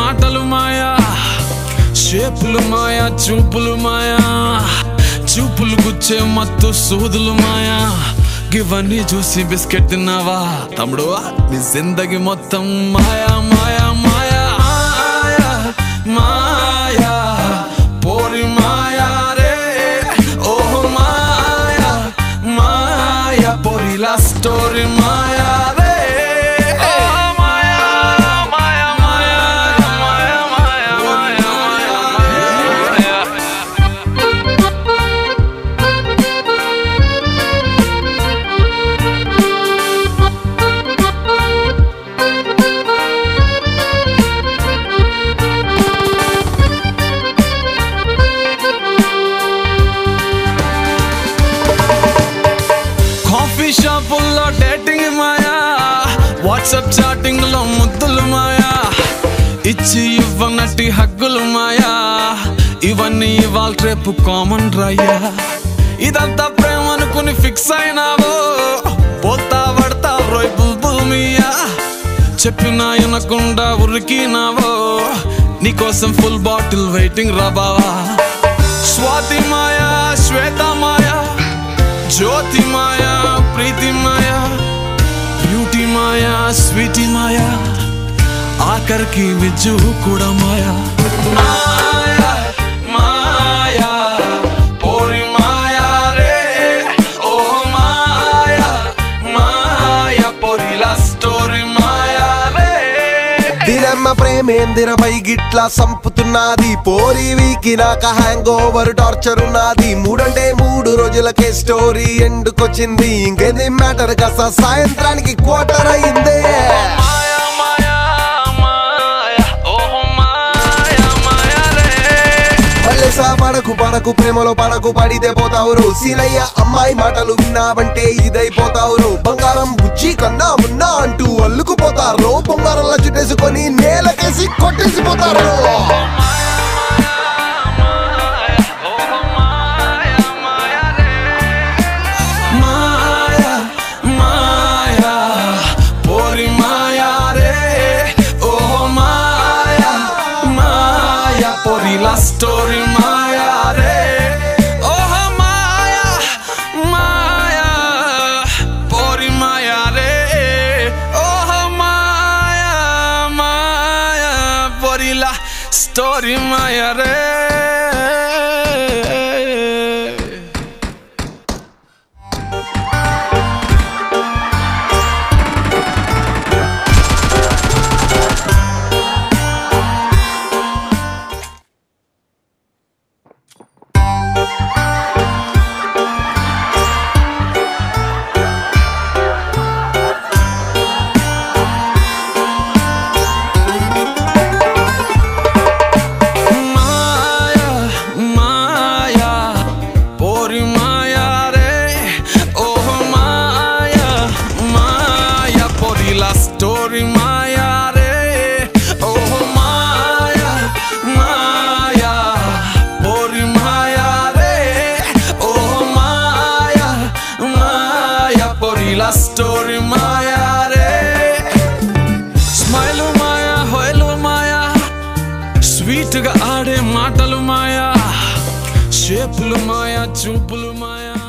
మాటలు మాయా షేపులు మాయా చూపులు మాయా చూపులు గుచ్చే మత్తు సూదులు మాయా ఇవన్నీ చూసి బిస్కెట్ తిన్నావా తమ్ముడు నీ జిందగి మొత్తం మాయా మాయా మాయా మాయా మాయా పోరి మాయా రే ఓహ్ మాయా మాయా పోరిలా స్టోరీ మాయా రే ఓ మాయా మాయా మాయా మాయా మాయా మాయా మాయా కాఫీ షాపుల్లో డేటింగ్ మాయా వాట్సాప్ చాటింగ్ లో ముద్దులు మాయా ఇచ్చి ఇవ్వనట్టి హగ్గులు మాయా ఇవన్నీ ఇవాళ రేపు కామన్ రయ్యా ఇదంతా ప్రేమ అనుకుని ఫిక్స్ అయినావో పోతా పడతా రోయ్ బుల్బుల్ మియా చెప్పినా వినకుండా ఉరికినావో నీకోసం ఫుల్ బాటిల్ వెయిటింగ్ రా బావా స్వాతి మాయా శ్వేత మాయా జ్యోతి మాయా ప్రీతి మాయా బ్యూటీ మాయా స్వీటీ మాయా ఆఖరికి విజ్జు కూడా మాయా మాయా మాయా పోరి మాయా రే ఓ మాయా మాయా పోరిలా స్టోరీ మాయా రే దిరమ్మ ప్రేమేందిరపై గిట్లా సంపుతున్నది పోరి వీకి నాక హ్యాంగ్ ఓవర్ టార్చర్ ఉన్నది మూడంటే మూడు రోజులకే స్టోరీ ఎండుకొచ్చింది ఇంకేది మ్యాటర్ కాస్త సాయంత్రానికి క్వార్టర్ అయిందే మాయా మాయా మాయా ఓ మాయా మాయా రే మల్లెసా పడకు పడకు ప్రేమలో పడకు పడితే పోతావురు సీనయ్య అమ్మాయి మాటలు విన్నావంటే ఇదైపోతావురు బంగారం బుజ్జి కన్నా మున్నా అంటూ అల్లుకుపోతారు బొంగారంలా చుట్టేసుకొని నేలకేసి కొట్టేసిపోతారు మాయా మాయా పోరి మాయా రే ఓ మాయా మాయా పోరిలా స్టోరీ మాయా రే ఓ మాయా మాయా పోరి మాయా రే ఓ మాయా మాయా పోరిలా స్టోరీ మాయా రే మాయా మాయా పోరి మాయా రే ఓ మాయా మాయా పోరిలా స్టోరీ మాయా రే ఓ మాయా మాయా పోరి మాయా రే ఓ మాయా మాయా పోరిలా స్టోరీ మాయా రే స్మైలు మాయా హోయలు మాయా స్వీట్ గా ఆడే మాటలు మాయా షేపులు మాయా చూపులు మాయా